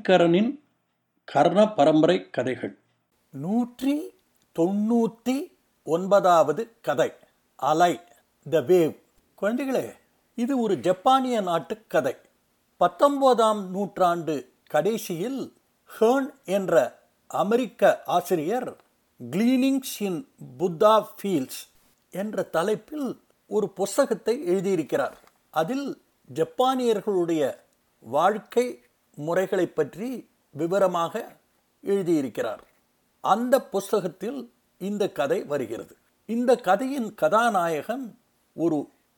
சங்கரனின் கர்ண பரம்பரை கதைகள் நூற்றி தொண்ணூற்றி ஒன்பதாவது கதை அலை த வேவ் குழந்தைகளே இது ஒரு ஜப்பானிய நாட்டு கதை பத்தொன்பதாம் நூற்றாண்டு கடைசியில் ஹேர்ன் என்ற அமெரிக்க ஆசிரியர் கிளீனிங்ஸ் இன் புத்தா ஃபீல்ட்ஸ் என்ற தலைப்பில் ஒரு புஸ்தகத்தை எழுதியிருக்கிறார் அதில் ஜப்பானியர்களுடைய வாழ்க்கை முறைகளை பற்றி விவரமாக எழுதியிருக்கிறார் அந்த புஸ்தகத்தில் இந்த கதை வருகிறது இந்த கதையின் கதாநாயகன் ஒரு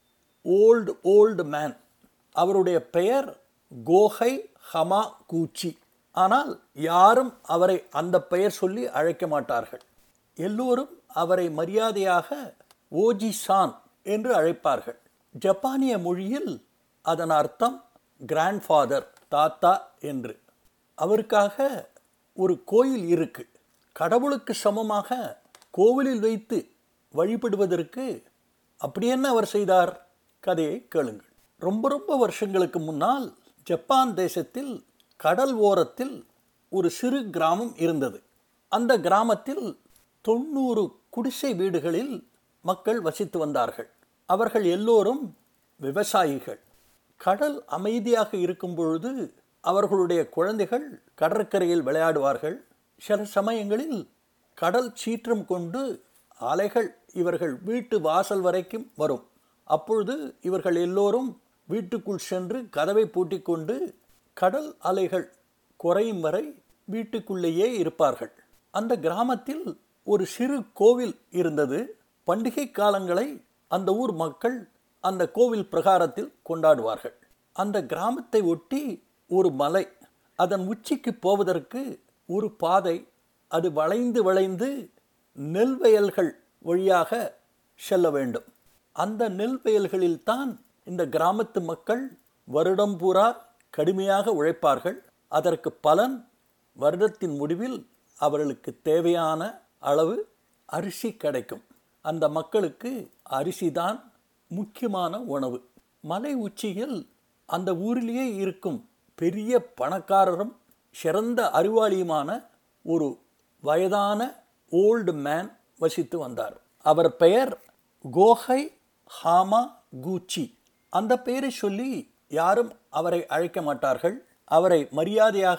ஓல்டு ஓல்டு மேன் அவருடைய பெயர் கோஹை ஹமா கூச்சி ஆனால் யாரும் அவரை அந்த பெயர் சொல்லி அழைக்க மாட்டார்கள் எல்லோரும் அவரை மரியாதையாக ஓஜி சான் என்று அழைப்பார்கள் ஜப்பானிய மொழியில் அதன் அர்த்தம் கிராண்ட்ஃபாதர் தாத்தா என்று அவருக்காக ஒரு கோயில் இருக்கு கடவுளுக்கு சமமாக கோவிலில் வைத்து வழிபடுவதற்கு அப்படி என்ன அவர் செய்தார் கதையை கேளுங்கள் ரொம்ப ரொம்ப வருஷங்களுக்கு முன்னால் ஜப்பான் தேசத்தில் கடல் ஓரத்தில் ஒரு சிறு கிராமம் இருந்தது அந்த கிராமத்தில் தொண்ணூறு குடிசை வீடுகளில் மக்கள் வசித்து வந்தார்கள் அவர்கள் எல்லோரும் விவசாயிகள் கடல் அமைதியாக இருக்கும் பொழுது அவர்களுடைய குழந்தைகள் கடற்கரையில் விளையாடுவார்கள் சில சமயங்களில் கடல் சீற்றம் கொண்டு அலைகள் இவர்கள் வீட்டு வாசல் வரைக்கும் வரும் அப்பொழுது இவர்கள் எல்லோரும் வீட்டுக்குள் சென்று கதவை பூட்டிக்கொண்டு கடல் அலைகள் குறையும் வரை வீட்டுக்குள்ளேயே இருப்பார்கள் அந்த கிராமத்தில் ஒரு சிறு கோவில் இருந்தது பண்டிகை காலங்களை அந்த ஊர் மக்கள் அந்த கோவில் பிரகாரத்தில் கொண்டாடுவார்கள் அந்த கிராமத்தை ஒட்டி ஒரு மலை அதன் உச்சிக்கு போவதற்கு ஒரு பாதை அது வளைந்து வளைந்து நெல் வயல்கள் வழியாக செல்ல வேண்டும் அந்த நெல் வயல்களில்தான் இந்த கிராமத்து மக்கள் வருடம் பூரா கடுமையாக உழைப்பார்கள் அதற்கு பலன் வருடத்தின் முடிவில் அவர்களுக்கு தேவையான அளவு அரிசி கிடைக்கும் அந்த மக்களுக்கு அரிசி தான் முக்கியமான உணவு மலை உச்சியில் அந்த ஊரிலேயே இருக்கும் பெரிய பணக்காரரும் சிறந்த அறிவாளியுமான ஒரு வயதான ஓல்டு மேன் வசித்து வந்தார் அவர் பெயர் கோஹை ஹாமா கூச்சி அந்த பெயரை சொல்லி யாரும் அவரை அழைக்க மாட்டார்கள் அவரை மரியாதையாக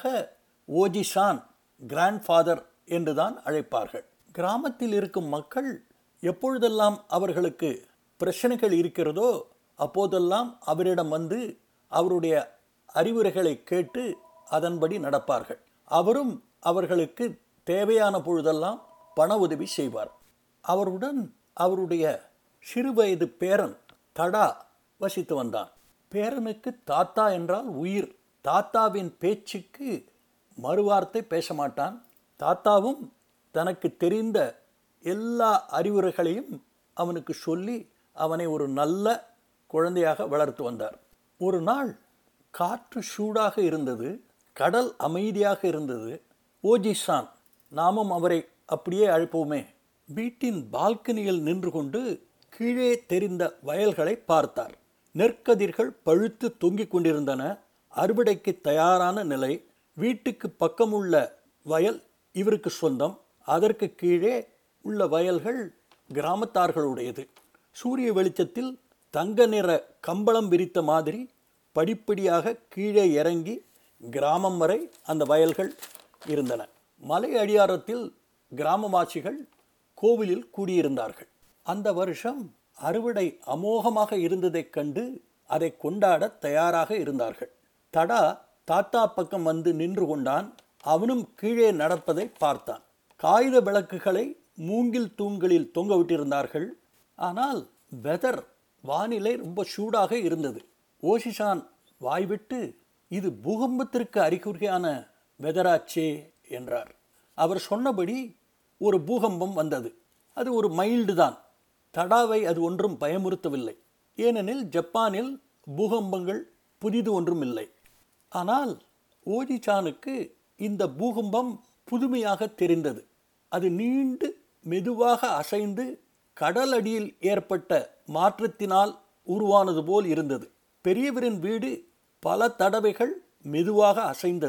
ஓஜிசான் கிராண்ட்ஃபாதர் என்றுதான் அழைப்பார்கள் கிராமத்தில் இருக்கும் மக்கள் எப்பொழுதெல்லாம் அவர்களுக்கு பிரச்சனைகள் இருக்கிறதோ அப்போதெல்லாம் அவரிடம் வந்து அவருடைய அறிவுரைகளை கேட்டு அதன்படி நடப்பார்கள் அவரும் அவர்களுக்கு தேவையான பொழுதெல்லாம் பண உதவி செய்வார் அவருடன் அவருடைய சிறுவயது பேரன் தடா வசித்து வந்தான் பேரனுக்கு தாத்தா என்றால் உயிர் தாத்தாவின் பேச்சுக்கு மறுவார்த்தை பேச மாட்டான் தாத்தாவும் தனக்கு தெரிந்த எல்லா அறிவுரைகளையும் அவனுக்கு சொல்லி அவனை ஒரு நல்ல குழந்தையாக வளர்த்து வந்தார் ஒரு நாள் காற்று சூடாக இருந்தது கடல் அமைதியாக இருந்தது ஓஜிசான் நாமும் அவரை அப்படியே அழைப்போமே வீட்டின் பால்கனியில் நின்று கொண்டு கீழே தெரிந்த வயல்களை பார்த்தார் நெற்கதிர்கள் பழுத்து தொங்கிக் கொண்டிருந்தன அறுவடைக்கு தயாரான நிலை வீட்டுக்கு பக்கமுள்ள வயல் இவருக்கு சொந்தம் அதற்கு கீழே உள்ள வயல்கள் கிராமத்தார்களுடையது சூரிய வெளிச்சத்தில் தங்க நிற கம்பளம் விரித்த மாதிரி படிப்படியாக கீழே இறங்கி கிராமம் வரை அந்த வயல்கள் இருந்தன மலை அடியாரத்தில் கிராமவாசிகள் கோவிலில் கூடியிருந்தார்கள் அந்த வருஷம் அறுவடை அமோகமாக இருந்ததைக் கண்டு அதை கொண்டாட தயாராக இருந்தார்கள் தடா தாத்தா பக்கம் வந்து நின்று கொண்டான் அவனும் கீழே நடப்பதை பார்த்தான் காகித விளக்குகளை மூங்கில் தூண்களில் தொங்க விட்டிருந்தார்கள் ஆனால் வெதர் வானிலை ரொம்ப சூடாக இருந்தது ஓசிஷான் வாய்விட்டு இது பூகம்பத்திற்கு அறிகுறியான வெதராச்சே என்றார் அவர் சொன்னபடி ஒரு பூகம்பம் வந்தது அது ஒரு மைல்டு தான் தடாவை அது ஒன்றும் பயமுறுத்தவில்லை ஏனெனில் ஜப்பானில் பூகம்பங்கள் புதிது ஒன்றும் இல்லை ஆனால் ஓஜிசானுக்கு இந்த பூகம்பம் புதுமையாக தெரிந்தது அது நீண்டு மெதுவாக அசைந்து கடலடியில் ஏற்பட்ட மாற்றத்தினால் உருவானது போல் இருந்தது பெரியவரின் வீடு பல தடவைகள் மெதுவாக அசைந்தது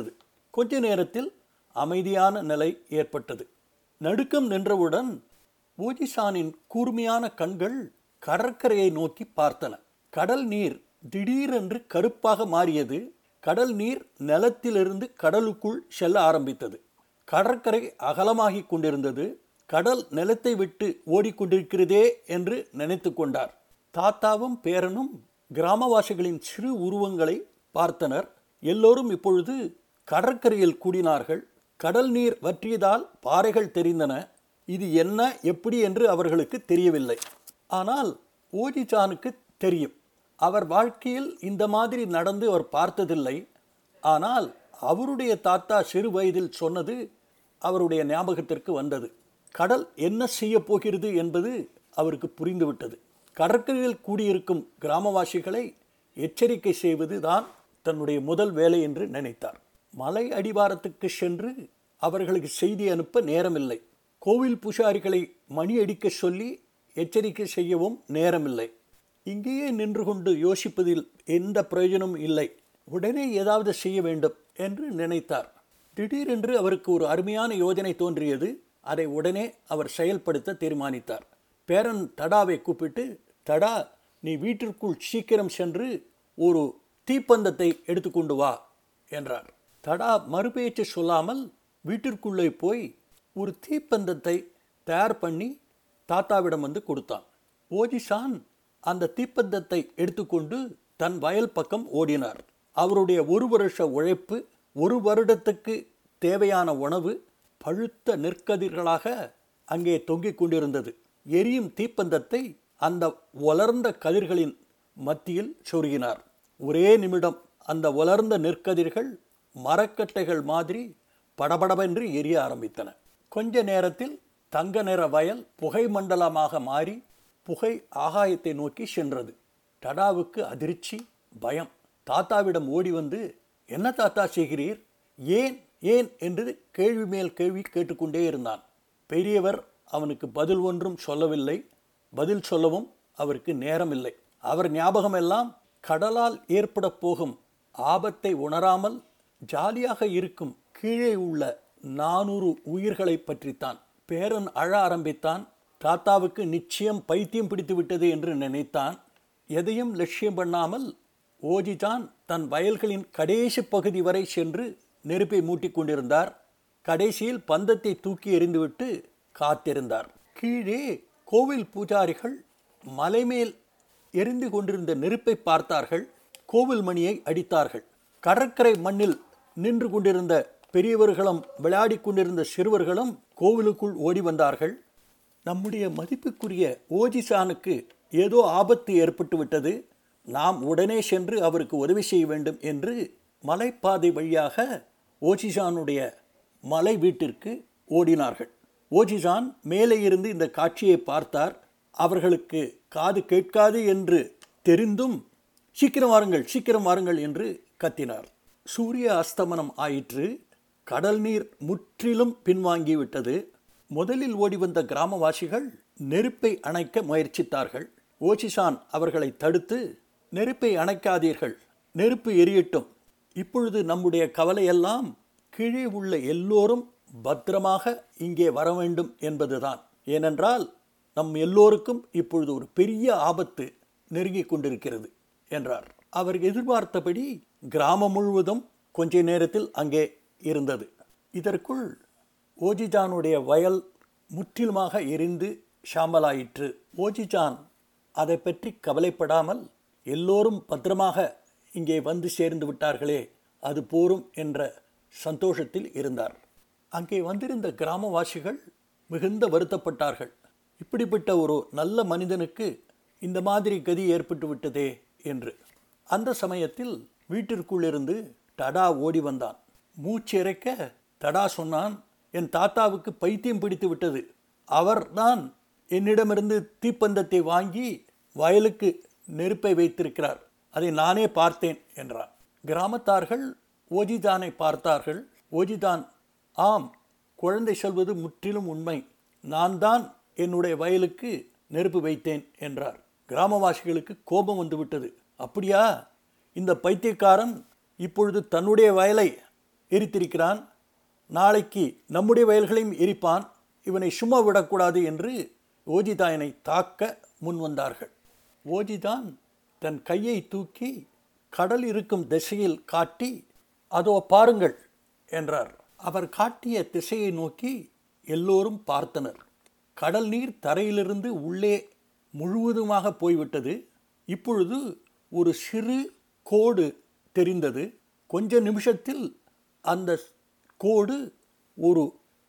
கொஞ்ச நேரத்தில் அமைதியான நிலை ஏற்பட்டது நடுக்கம் நின்றவுடன் ஓஜிசானின் கூர்மையான கண்கள் கடற்கரையை நோக்கி பார்த்தன கடல் நீர் திடீரென்று கருப்பாக மாறியது கடல் நீர் நிலத்திலிருந்து கடலுக்குள் செல்ல ஆரம்பித்தது கடற்கரை அகலமாகிக் கொண்டிருந்தது கடல் நிலத்தை விட்டு ஓடிக்கொண்டிருக்கிறதே என்று நினைத்து கொண்டார் தாத்தாவும் பேரனும் கிராமவாசிகளின் சிறு உருவங்களை பார்த்தனர் எல்லோரும் இப்பொழுது கடற்கரையில் கூடினார்கள் கடல் நீர் வற்றியதால் பாறைகள் தெரிந்தன இது என்ன எப்படி என்று அவர்களுக்கு தெரியவில்லை ஆனால் ஓஜிசானுக்கு தெரியும் அவர் வாழ்க்கையில் இந்த மாதிரி நடந்து அவர் பார்த்ததில்லை ஆனால் அவருடைய தாத்தா சிறு வயதில் சொன்னது அவருடைய ஞாபகத்திற்கு வந்தது கடல் என்ன செய்ய போகிறது என்பது அவருக்கு புரிந்துவிட்டது கடற்கரையில் கூடியிருக்கும் கிராமவாசிகளை எச்சரிக்கை செய்வது தான் தன்னுடைய முதல் வேலை என்று நினைத்தார் மலை அடிவாரத்துக்கு சென்று அவர்களுக்கு செய்தி அனுப்ப நேரமில்லை கோவில் பூசாரிகளை மணி அடிக்க சொல்லி எச்சரிக்கை செய்யவும் நேரமில்லை இங்கேயே நின்று கொண்டு யோசிப்பதில் எந்த பிரயோஜனமும் இல்லை உடனே ஏதாவது செய்ய வேண்டும் என்று நினைத்தார் திடீரென்று அவருக்கு ஒரு அருமையான யோஜனை தோன்றியது அதை உடனே அவர் செயல்படுத்த தீர்மானித்தார் பேரன் தடாவை கூப்பிட்டு தடா நீ வீட்டிற்குள் சீக்கிரம் சென்று ஒரு தீப்பந்தத்தை எடுத்துக்கொண்டு வா என்றார் தடா மறுபேச்சு சொல்லாமல் வீட்டிற்குள்ளே போய் ஒரு தீப்பந்தத்தை தயார் பண்ணி தாத்தாவிடம் வந்து கொடுத்தான் ஓஜிசான் அந்த தீப்பந்தத்தை எடுத்துக்கொண்டு தன் வயல் பக்கம் ஓடினார் அவருடைய ஒரு வருஷ உழைப்பு ஒரு வருடத்துக்கு தேவையான உணவு பழுத்த நெற்கதிர்களாக அங்கே தொங்கிக் கொண்டிருந்தது எரியும் தீப்பந்தத்தை அந்த வளர்ந்த கதிர்களின் மத்தியில் சொருகினார் ஒரே நிமிடம் அந்த வளர்ந்த நெற்கதிர்கள் மரக்கட்டைகள் மாதிரி படபடவென்று எரிய ஆரம்பித்தன கொஞ்ச நேரத்தில் தங்க நிற வயல் புகை மண்டலமாக மாறி புகை ஆகாயத்தை நோக்கி சென்றது டடாவுக்கு அதிர்ச்சி பயம் தாத்தாவிடம் ஓடி வந்து என்ன தாத்தா செய்கிறீர் ஏன் ஏன் என்று கேள்வி மேல் கேள்வி கேட்டுக்கொண்டே இருந்தான் பெரியவர் அவனுக்கு பதில் ஒன்றும் சொல்லவில்லை பதில் சொல்லவும் அவருக்கு நேரமில்லை அவர் ஞாபகமெல்லாம் கடலால் ஏற்பட போகும் ஆபத்தை உணராமல் ஜாலியாக இருக்கும் கீழே உள்ள நானூறு உயிர்களை பற்றித்தான் பேரன் அழ ஆரம்பித்தான் தாத்தாவுக்கு நிச்சயம் பைத்தியம் பிடித்து விட்டது என்று நினைத்தான் எதையும் லட்சியம் பண்ணாமல் ஓஜிதான் தன் வயல்களின் கடைசி பகுதி வரை சென்று நெருப்பை மூட்டிக் கொண்டிருந்தார் கடைசியில் பந்தத்தை தூக்கி எறிந்துவிட்டு காத்திருந்தார் கீழே கோவில் பூஜாரிகள் மலைமேல் எரிந்து கொண்டிருந்த நெருப்பை பார்த்தார்கள் கோவில் மணியை அடித்தார்கள் கடற்கரை மண்ணில் நின்று கொண்டிருந்த பெரியவர்களும் விளையாடிக் கொண்டிருந்த சிறுவர்களும் கோவிலுக்குள் ஓடி வந்தார்கள் நம்முடைய மதிப்புக்குரிய ஓஜிசானுக்கு ஏதோ ஆபத்து ஏற்பட்டு விட்டது நாம் உடனே சென்று அவருக்கு உதவி செய்ய வேண்டும் என்று மலைப்பாதை வழியாக ஓஜிசானுடைய மலை வீட்டிற்கு ஓடினார்கள் ஓஜிசான் மேலே இருந்து இந்த காட்சியை பார்த்தார் அவர்களுக்கு காது கேட்காது என்று தெரிந்தும் சீக்கிரம் வாருங்கள் சீக்கிரம் வாருங்கள் என்று கத்தினார் சூரிய அஸ்தமனம் ஆயிற்று கடல் நீர் முற்றிலும் பின்வாங்கிவிட்டது முதலில் ஓடி வந்த கிராமவாசிகள் நெருப்பை அணைக்க முயற்சித்தார்கள் ஓச்சிசான் அவர்களை தடுத்து நெருப்பை அணைக்காதீர்கள் நெருப்பு எரியட்டும் இப்பொழுது நம்முடைய கவலையெல்லாம் கீழே உள்ள எல்லோரும் பத்திரமாக இங்கே வர வேண்டும் என்பதுதான் ஏனென்றால் நம் எல்லோருக்கும் இப்பொழுது ஒரு பெரிய ஆபத்து நெருங்கிக் கொண்டிருக்கிறது என்றார் அவர் எதிர்பார்த்தபடி கிராமம் முழுவதும் கொஞ்ச நேரத்தில் அங்கே இருந்தது இதற்குள் ஓஜிஜானுடைய வயல் முற்றிலுமாக எரிந்து ஷாம்பலாயிற்று ஓஜிஜான் அதை பற்றி கவலைப்படாமல் எல்லோரும் பத்திரமாக இங்கே வந்து சேர்ந்து விட்டார்களே அது போரும் என்ற சந்தோஷத்தில் இருந்தார் அங்கே வந்திருந்த கிராமவாசிகள் மிகுந்த வருத்தப்பட்டார்கள் இப்படிப்பட்ட ஒரு நல்ல மனிதனுக்கு இந்த மாதிரி கதி ஏற்பட்டு விட்டதே என்று அந்த சமயத்தில் வீட்டிற்குள்ளிருந்து தடா ஓடி வந்தான் மூச்சிறைக்க தடா சொன்னான் என் தாத்தாவுக்கு பைத்தியம் பிடித்து விட்டது அவர்தான் என்னிடமிருந்து தீப்பந்தத்தை வாங்கி வயலுக்கு நெருப்பை வைத்திருக்கிறார் அதை நானே பார்த்தேன் என்றார் கிராமத்தார்கள் ஓஜிதானை பார்த்தார்கள் ஓஜிதான் ஆம் குழந்தை சொல்வது முற்றிலும் உண்மை நான் தான் என்னுடைய வயலுக்கு நெருப்பு வைத்தேன் என்றார் கிராமவாசிகளுக்கு கோபம் வந்துவிட்டது அப்படியா இந்த பைத்தியக்காரன் இப்பொழுது தன்னுடைய வயலை எரித்திருக்கிறான் நாளைக்கு நம்முடைய வயல்களையும் எரிப்பான் இவனை சும்மா விடக்கூடாது என்று ஓஜிதாயனை தாக்க முன்வந்தார்கள் ஓஜிதான் தன் கையை தூக்கி கடல் இருக்கும் திசையில் காட்டி அதோ பாருங்கள் என்றார் அவர் காட்டிய திசையை நோக்கி எல்லோரும் பார்த்தனர் கடல் நீர் தரையிலிருந்து உள்ளே முழுவதுமாக போய்விட்டது இப்பொழுது ஒரு சிறு கோடு தெரிந்தது கொஞ்ச நிமிஷத்தில் அந்த கோடு ஒரு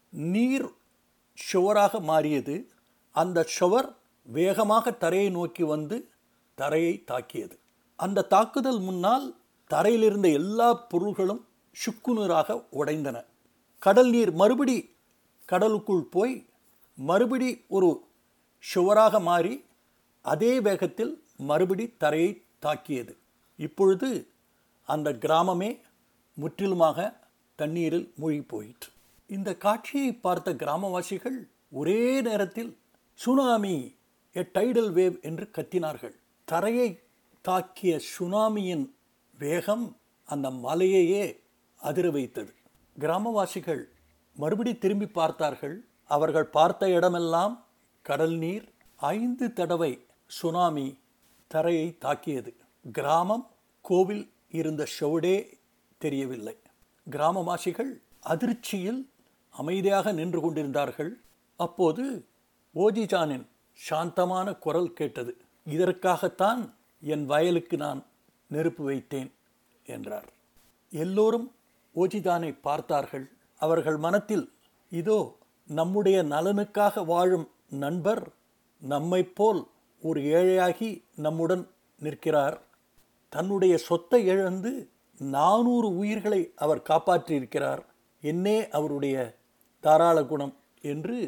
நீர் சுவராக மாறியது அந்த சுவர் வேகமாக தரையை நோக்கி வந்து தரையை தாக்கியது அந்த தாக்குதல் முன்னால் தரையில் இருந்த எல்லா பொருள்களும் சுக்குநூறாக உடைந்தன கடல் நீர் மறுபடி கடலுக்குள் போய் மறுபடி ஒரு சுவராக மாறி அதே வேகத்தில் மறுபடி தரையை தாக்கியது இப்பொழுது அந்த கிராமமே முற்றிலுமாக தண்ணீரில் மூழ்கி போயிற்று இந்த காட்சியை பார்த்த கிராமவாசிகள் ஒரே நேரத்தில் சுனாமி எ டைடல் வேவ் என்று கத்தினார்கள் தரையை தாக்கிய சுனாமியின் வேகம் அந்த மலையையே அதிர வைத்தது கிராமவாசிகள் மறுபடி திரும்பி பார்த்தார்கள் அவர்கள் பார்த்த இடமெல்லாம் கடல் நீர் ஐந்து தடவை சுனாமி தரையை தாக்கியது கிராமம் கோவில் இருந்த ஷவுடே தெரியவில்லை கிராமவாசிகள் அதிர்ச்சியில் அமைதியாக நின்று கொண்டிருந்தார்கள் அப்போது ஓஜிஜானின் சாந்தமான குரல் கேட்டது இதற்காகத்தான் என் வயலுக்கு நான் நெருப்பு வைத்தேன் என்றார் எல்லோரும் ஓஜிதானை பார்த்தார்கள் அவர்கள் மனத்தில் இதோ நம்முடைய நலனுக்காக வாழும் நண்பர் நம்மைப் போல் ஒரு ஏழையாகி நம்முடன் நிற்கிறார் தன்னுடைய சொத்தை இழந்து நானூறு உயிர்களை அவர் காப்பாற்றியிருக்கிறார் என்னே அவருடைய தாராள குணம் என்று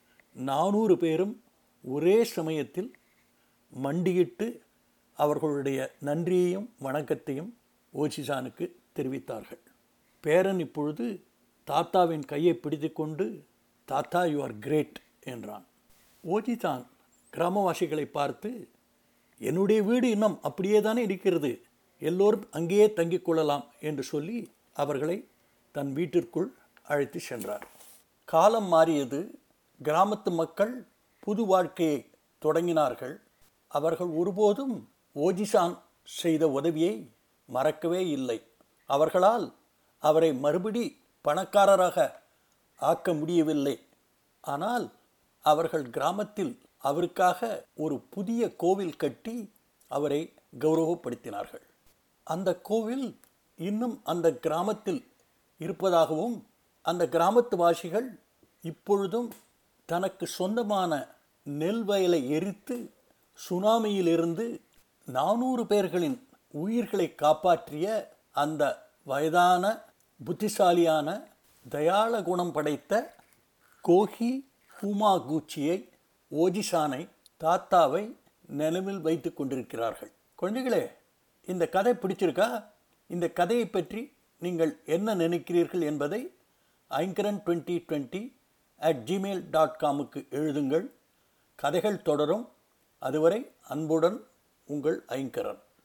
நானூறு பேரும் ஒரே சமயத்தில் மண்டியிட்டு அவர்களுடைய நன்றியையும் வணக்கத்தையும் ஓஜிசானுக்கு தெரிவித்தார்கள் பேரன் இப்பொழுது தாத்தாவின் கையை பிடித்துக்கொண்டு தாத்தா யூ ஆர் கிரேட் என்றான் ஓஜிதான் கிராமவாசிகளை பார்த்து என்னுடைய வீடு இன்னும் அப்படியே தானே இருக்கிறது எல்லோரும் அங்கேயே தங்கிக் கொள்ளலாம் என்று சொல்லி அவர்களை தன் வீட்டிற்குள் அழைத்து சென்றார் காலம் மாறியது கிராமத்து மக்கள் புது வாழ்க்கையை தொடங்கினார்கள் அவர்கள் ஒருபோதும் ஓஜிசான் செய்த உதவியை மறக்கவே இல்லை அவர்களால் அவரை மறுபடி பணக்காரராக ஆக்க முடியவில்லை ஆனால் அவர்கள் கிராமத்தில் அவருக்காக ஒரு புதிய கோவில் கட்டி அவரை கௌரவப்படுத்தினார்கள் அந்த கோவில் இன்னும் அந்த கிராமத்தில் இருப்பதாகவும் அந்த கிராமத்து வாசிகள் இப்பொழுதும் தனக்கு சொந்தமான நெல் வயலை எரித்து சுனாமியிலிருந்து நானூறு பேர்களின் உயிர்களை காப்பாற்றிய அந்த வயதான புத்திசாலியான தயாள குணம் படைத்த கோஹி ஹூமாகூச்சியை ஓஜிசானை தாத்தாவை நினைவில் வைத்து கொண்டிருக்கிறார்கள் குழந்தைகளே இந்த கதை பிடிச்சிருக்கா இந்த கதையை பற்றி நீங்கள் என்ன நினைக்கிறீர்கள் என்பதை Aingaran twenty twenty at Gmail dot காமுக்கு எழுதுங்கள் கதைகள் தொடரும் அதுவரை அன்புடன் உங்கள் ஐங்கரன்